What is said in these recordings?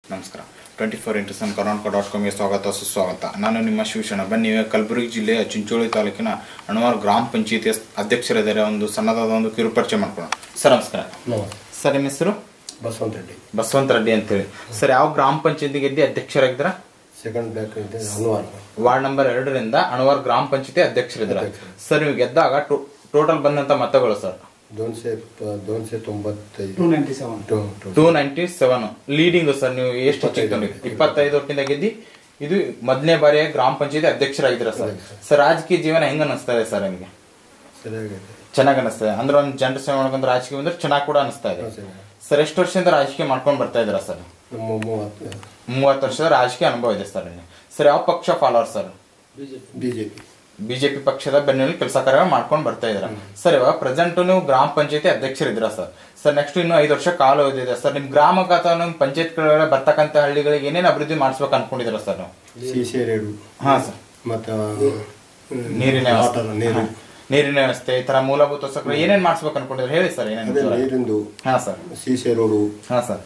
ನಮಸ್ಕಾರ twenty four into sun Karnataka dot ಕಾಮ್ಗೆ ಸ್ವಾಗತ ಸುಸ್ವಾಗತ ನಾನು ನಿಮ್ಮ ಶಿವಶರಣ ಬನ್ನಿ ಇವಾಗ ಕಲಬುರಗಿ ಜಿಲ್ಲೆಯ ಚಿಂಚೋಳಿ ತಾಲೂಕಿನ ಅಣವಾರ್ ಗ್ರಾಮ ಪಂಚಾಯತಿ ಅಧ್ಯಕ್ಷರಿದ್ದಾರೆ ಒಂದು ಸಣ್ಣದಾದ ಒಂದು ಕಿರು ಪರಿಚಯ ಮಾಡ್ಕೊಳ್ಳೋಣ ಸರ್ ನಮಸ್ಕಾರ ನಮಸ್ತೆ ಸರ್ ನಿಮ್ಮ ಹೆಸರು ಬಸವಂತ ರೆಡ್ಡಿ ಬಸವಂತ ರೆಡ್ಡಿ ಅಂತೇಳಿ ಸರ್ ಯಾವ ಗ್ರಾಮ ಪಂಚಾಯತಿ ಗೆದ್ದಿ ಅಧ್ಯಕ್ಷರಾಗಿದ್ದೀರಾ ಸೆಕೆಂಡ್ ಬ್ಲಾಕ್ ಇದೆ ಅನ್ವಾರ್ ವಾರ್ಡ್ ನಂಬರ್ ಎರಡರಿಂದ ಅಣವಾರ್ ಗ್ರಾಮ ಪಂಚಾಯತಿ ಅಧ್ಯಕ್ಷರಿದ್ದೀರಾ ಅಧ್ಯಕ್ಷರು. ಸರ್ ನೀವು ಗೆದ್ದಾಗ ಟೋಟಲ್ ಬಂದಂತ ಮತಗಳು ಸರ್ ದೋನ್ಸೆ ಪ- ದೋನ್ಸೆ ತೊಂಬತ್ತೈದು ಟೂ ನೈಂಟಿ ಸೆವೆನ್ ಟು- ಟು- two ninety seven leading sir ನೀವು ಎಷ್ಟು ಹೆಚ್ಚಿಗೆ ತಂದ್ರಿ ಇಪ್ಪತ್ತೈದು ವರ್ಷದಿಂದ ಗೆದ್ದಿ ಇದು ಮೊದಲನೇ ಬಾರಿಯ ಗ್ರಾಮ ಪಂಚಾಯತಿ ಅಧ್ಯಕ್ಷರಾಗಿದ್ದೀರಾ ಸರ್ ಸರ್ ರಾಜಕೀಯ ಜೀವನ ಹೆಂಗ ಅನಿಸ್ತಾ ಇದೆ ಸರ್ ನಿಮಗೆ ಸರಿಯಾಗಿದೆ ಚೆನ್ನಾಗಿ ಅನಿಸ್ತಾ ಇದೆ ಅಂದ್ರೆ ಒಂದು ಜನರ ಸೇವೆ ಮಾಡ್ಕೊಂಡು ರಾಜಕೀಯ ಬಂದ್ರೆ ಚೆನ್ನಾಗಿ ಕೂಡ ಅನಿಸ್ತಾ ಇದೆ ಹಾ, ಸರಿ. ಸರ್ ಎಷ್ಟು ವರ್ಷದಿಂದ ರಾಜಕೀಯ ಮಾಡ್ಕೊಂಡು ಬರ್ತಾ ಇದ್ದೀರಾ ಸರ್ ನಮ್ಮ ಮೂವತ್ತು ಮೂವತ್ತು ವರ್ಷದ ರಾಜಕೀಯ ಅನುಭವ ಇದೆ ಸರ್ ನಿಮಗೆ ಸರ್ ಯಾವ ಪಕ್ಷ ಫಾಲೋವರ್ ಸರ್ ಬಿಜೆಪಿ ಬಿಜೆಪಿ ಪಕ್ಷದ ಬೆನ್ನಲ್ಲಿ ಕೆಲಸ ಕಾರ್ಯ ಮಾಡ್ಕೊಂಡು ಬರ್ತಾ ಇದ್ದೀರಾ ಸರ್ ಇವಾಗ ಪ್ರೆಸೆಂಟ್ ನೀವು ಗ್ರಾಮ ಪಂಚಾಯತಿ ಅಧ್ಯಕ್ಷರಿದ್ದೀರಾ ಸರ್ ಸರ್ ನೆಕ್ಸ್ಟ್ ಇನ್ನು ಐದು ವರ್ಷ ಕಾಲ ಇದೆ ಸರ್ ನಿಮ್ ಗ್ರಾಮಕ್ಕೆ ಅಥವಾ ನಿಮ್ ಪಂಚಾಯತ್ ಬರ್ತಕ್ಕಂತ ಹಳ್ಳಿಗಳಿಗೆ ಏನೇನು ಅಭಿವೃದ್ಧಿ ಮಾಡಿಸ್ಬೇಕು ಅನ್ಕೊಂಡಿದ್ದೀರಾ ಸರ್ ನೀವು ಸಿಸಿ ರೇಡು ಹಾ ಸರ್ ಮತ್ತು ನೀರಿನ ವ್ಯವಸ್ಥೆ ವಾಟರ್ ನೀರು ಹಾ. ನೀರಿನ ವ್ಯವಸ್ಥೆ ಈ ತರ ಮೂಲಭೂತ ಸೌಕರ್ಯ ಏನೇನ್ ಮಾಡಿಸ್ಬೇಕು ಅನ್ಕೊಂಡಿದ್ರೆ ಹೇಳಿ ಸರ್ ಅದೇ ಏನೇನು ನೀರಿಂದು ಹಾ ಸರ್ ಸಿಸಿ ರೋಡು ಹಾ ಸರ್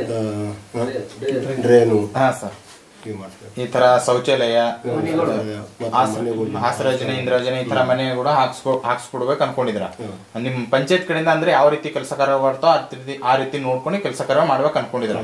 ಮತ್ತು ಡ್ರೇನು ಹಾ ಸರ್ ಇವು ಮಾಡ್ತಾರೆ ಈ ತರ ಶೌಚಾಲಯ ಮತ್ತು ಹಾಸ- ಮನೆಗಳು ಹಾಸರಾಜನೆ ಇಂದ್ರಾಜನೆ ಈ ತರ ಮನೆ ಕೂಡ ಹಾಕ್ಸ್ಕೊ ಹಾಕ್ಸ್ಕೊಡ್ಬೇಕು ಅನ್ಕೊಂಡಿದ್ರ ನಿಮ್ ಪಂಚಾಯತ್ ಕಡೆಯಿಂದ ಅಂದ್ರೆ ಯಾವ ರೀತಿ ಕೆಲಸ ಕಾರ್ಯ ಬರ್ತಾವ ಆ ರೀತಿ ಆ ರೀತಿ ನೋಡ್ಕೊಂಡು ಕೆಲಸ ಕಾರ್ಯ ಮಾಡ್ಬೇಕು ಅನ್ಕೊಂಡಿದ್ರ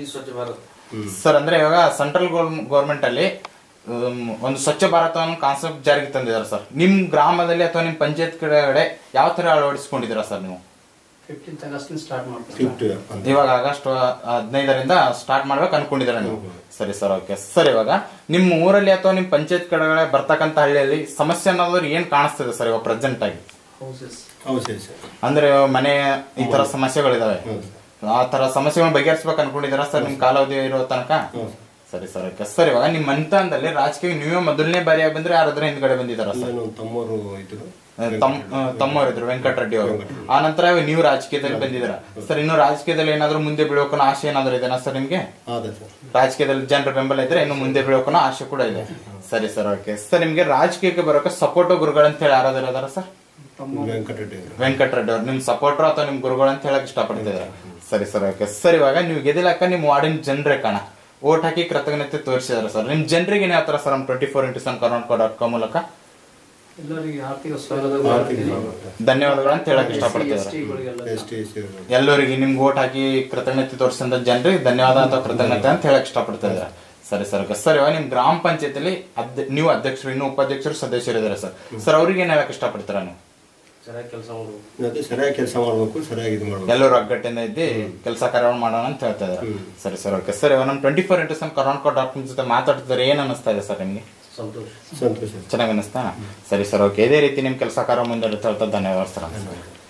ಸರ್ ಅಂದ್ರೆ ಇವಾಗ ಸೆಂಟ್ರಲ್ ಗೌರ್ಮೆಂಟ್ ಅಲ್ಲಿ ಉಮ್, ಒಂದು ಸ್ವಚ್ಛ ಭಾರತ ಅನ್ನೋ ಕಾನ್ಸೆಪ್ಟ್ ಜಾರಿಗೆ ತಂದಿದ್ದಾರೆ ಸರ್ ನಿಮ್ ಗ್ರಾಮದಲ್ಲಿ ಅಥವಾ ನಿಮ್ ಪಂಚಾಯತ್ ಕಡೆ ಯಾವ ತರ ಅಳವಡಿಸ್ಕೊಂಡಿದ್ದೀರಾ ಸರ್ ನೀವು ಫಿಫ್ಟೀನ್ತ್ ಆಗಸ್ಟ್ ಸ್ಟಾರ್ಟ್ ಮಾಡ್ತಾರೆ ಫಿಫ್ಟಿ ಅಂತ ಇವಾಗ ಆಗಸ್ಟ್ ಹದಿನೈದರಿಂದ ಸ್ಟಾರ್ಟ್ ಮಾಡ್ಬೇಕು ಅನ್ಕೊಂಡಿದ್ದೀರಾ ನೀವು ಸರಿ ಸರ್ ಓಕೆ ಸರ್ ಇವಾಗ ನಿಮ್ಮ ಊರಲ್ಲಿ ಅಥವಾ ನಿಮ್ಮ ಪಂಚಾಯತ್ ಕಡೆಗಳೇ ಬರ್ತಕ್ಕಂತ ಹಳ್ಳಿಯಲ್ಲಿ ಸಮಸ್ಯೆ ಅನ್ನೋದು ಏನ್ ಕಾಣಿಸ್ತದೆ ಸರ್ ಇವಾಗ ಪ್ರೆಸೆಂಟ್ ಆಗಿ ಹೌಸಸ್ ಹೌದು ಸರಿ ಸರ್ ಅಂದ್ರೆ ಮನೆ ಈ ತರ ಸಮಸ್ಯೆಗಳಿದಾವೆ ಹೌದು ಆ ತರ ಸಮಸ್ಯೆಗಳನ್ನ ಬಗೆಹರಿಸ್ಬೇಕು ಅನ್ಕೊಂಡಿದ್ದೀರಾ ಸರ್ ನಿಮ್ ಕಾಲಾವಧಿ ಇರೋ ತನಕ ಹೌದು ಸರಿ ಸರ್ ಓಕೆ ಸರ್ ಇವಾಗ ನಿಮ್ಮ ಮಂತನದಲ್ಲಿ ರಾಜಕೀಯ ನೀವೇ ಮೊದಲನೇ ಬಾರಿಯಾಗಿ ಬಂದ್ರೆ ಯಾರಾದ್ರೂ ಹಿಂದ್ಗಡೆ ಬಂದಿದ್ದಾರಾ ಸರ್ ನನ್ನ ತಮ್ಮವರು ಇದ್ರು ತಮ್ ತಮ್ಮವರಿದ್ರು ವೆಂಕಟರೆಡ್ಡಿ ಅವರು ಆ ನಂತರ ನೀವು ರಾಜಕೀಯದಲ್ಲಿ ಬಂದಿದ್ದೀರಾ ಸರ್ ಇನ್ನು ರಾಜಕೀಯದಲ್ಲಿ ಏನಾದ್ರು ಮುಂದೆ ಬೀಳೋಕೋ ಆಸೆ ಏನಾದ್ರು ಇದೆನಾ ಸರ್ ನಿಮ್ಗೆ ಅದೇ ಸರ್ ರಾಜಕೀಯದಲ್ಲಿ ಜನರ ಬೆಂಬಲ ಇದ್ರೆ ಇನ್ನು ಮುಂದೆ ಬೀಳೋಕೋ ಆಸೆ ಕೂಡ ಇದೆ ಸರಿ ಸರ್ ಓಕೆ ಸರ್ ನಿಮ್ಗೆ ರಾಜಕೀಯಕ್ಕೆ ಬರೋಕೆ ಸಪೋರ್ಟ್ ಗುರುಗಳು ಅಂತ ಹೇಳಿ ಯಾರಾದ್ರೂ ಇದಾರ ಸರ್ ತಮ್ಮ ವೆಂಕಟರೆಡ್ಡಿ ಅವರು ವೆಂಕಟರೆಡ್ಡಿ ಅವ್ರು ನಿಮ್ ಸಪೋರ್ಟರ್ ಅಥವಾ ನಿಮ್ ಗುರುಗಳು ಅಂತ ಹೇಳಕ್ ಇಷ್ಟಪಡ್ತಿದ್ದಾರೆ ಸರಿ ಸರ್ ಓಕೆ ಸರ್ ಇವಾಗ ನೀವು ಗೆದಿಲಕ್ಕ ನಿಮ್ಮ ವಾರ್ಡಿನ ಜನರೇ ಕಾಣ ಓಟ್ ಹಾಕಿ ಕೃತಜ್ಞತೆ ತೋರಿಸಿದಾರೆ ಸರ್ ನಿಮ್ ಜನರಿಗೆ ಏನ್ ಹೇಳ್ತಾರ ಸರ್ ನಮ್ twenty four into sun Karnataka dot com ಮೂಲಕ ಎಲ್ಲರಿಗೆ ಆರ್ಥಿಕ ಸ್ವಾಗತ ಆರ್ಥಿಕ ಸ್ವಾಗತ. ಧನ್ಯವಾದಗಳು ಅಂತ ಹೇಳಕ್ ಇಷ್ಟಪಡ್ತಿದ್ದಾರೆ ಗಳಿಗೆಲ್ಲ ಎಸ್ ಟಿ ಸಿ ಅವರು ಎಲ್ಲರಿಗೆ ನಿಮ್ಗೆ ಓಟ್ ಹಾಕಿ ಕೃತಜ್ಞತೆ ತೋರಿಸಿದ ಜನರಿಗೆ ಧನ್ಯವಾದ ಅಥವಾ ಕೃತಜ್ಞತೆ ಅಂತ ಹೇಳಕ್ ಇಷ್ಟಪಡ್ತಾ ಇದ್ದಾರೆ ಸರಿ ಸರ್ ಸರ್ ಇವಾಗ ನಿಮ್ ಗ್ರಾಮ ಪಂಚಾಯತಿಲಿ ಅಧ್ಯ ನೀವು ಅಧ್ಯಕ್ಷರು ಇನ್ನು ಉಪಾಧ್ಯಕ್ಷರು ಸದಸ್ಯರು ಇದಾರೆ ಸರ್ ಸರ್ ಅವ್ರಿಗೆ ಏನ್ ಹೇಳಕ್ ಇಷ್ಟಪಡ್ತೀರಾ ನೀವು ಚೆನ್ನಾಗಿ ಕೆಲಸ ಮಾಡುದು ಅದೇ ಸರಿಯಾಗಿ ಕೆಲಸ ಮಾಡಬೇಕು ಸರಿಯಾಗಿ ಇದು ಮಾಡಬೇಕು ಎಲ್ಲರೂ ಒಗ್ಗಟ್ಟಿಂದ ಇದ್ದು ಕೆಲಸ ಕಾರ್ಯವನ್ನು ಮಾಡೋಣ ಅಂತ ಹೇಳ್ತಾ ಇದ್ದಾರೆ ಸರಿ ಸರ್ ಓಕೆ ಸರ್ ಇವಾಗ ನಮ್ಮ twenty four into sun Karnataka dot com ಜೊತೆ ಮಾತಾಡ್ತಿದ್ದಾರೆ ಏನ್ ಅನಿಸ್ತಾ ಇದೆ ಸರ್ ನಿಮ್ಗೆ ಸಂತೋಷ ಸಂತೋಷ ಚೆನ್ನಾಗಿ ಅನಿಸ್ತಾ ಸರಿ ಸರ್ ಓಕೆ ಇದೇ ರೀತಿ ನಿಮ್ ಕೆಲಸ ಕಾರ್ಯ ಮುಂದೆ ಹೇಳ್ತಾ ಧನ್ಯವಾದ ಸರ್